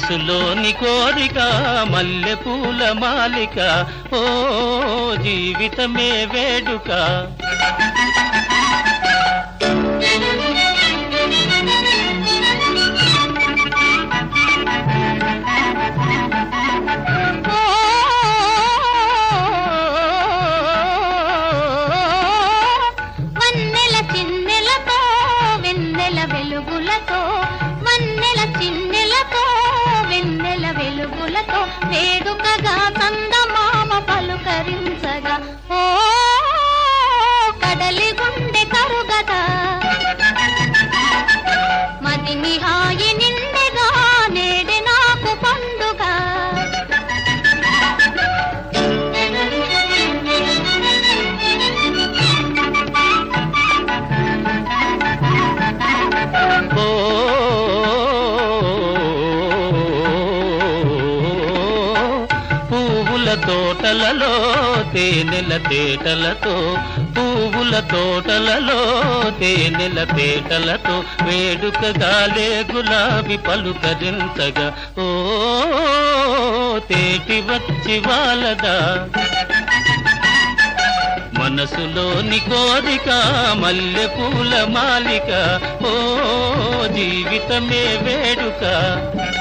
మనసులోని కోరిక మల్లె పూల మాలిక ఓ జీవితమే వేడుక ఓ వన్నెల చిన్నెలతో వెన్నెల వెలుగులతో వన్నెల చిన్నెలతో వెన్నెల వెలుగులతో వేడుకగా చందమామ పలుకరించగా ఓ కడలి గుండె కరుగదా మదిని హాయి నిండెగా నేడే నాకు పండుగ ఓ పువ్వుల తోటలలో తేనెల తేటలతో పువ్వుల తోటలలో తేనెల తేటలతో వేడుకగాలే గులాబీ పలుకరించగా ఓ తేటి వచ్చి వాళ్ళదా మనసులోని కోరిక మల్లె పూల మాలిక ఓ జీవితమే వేడుక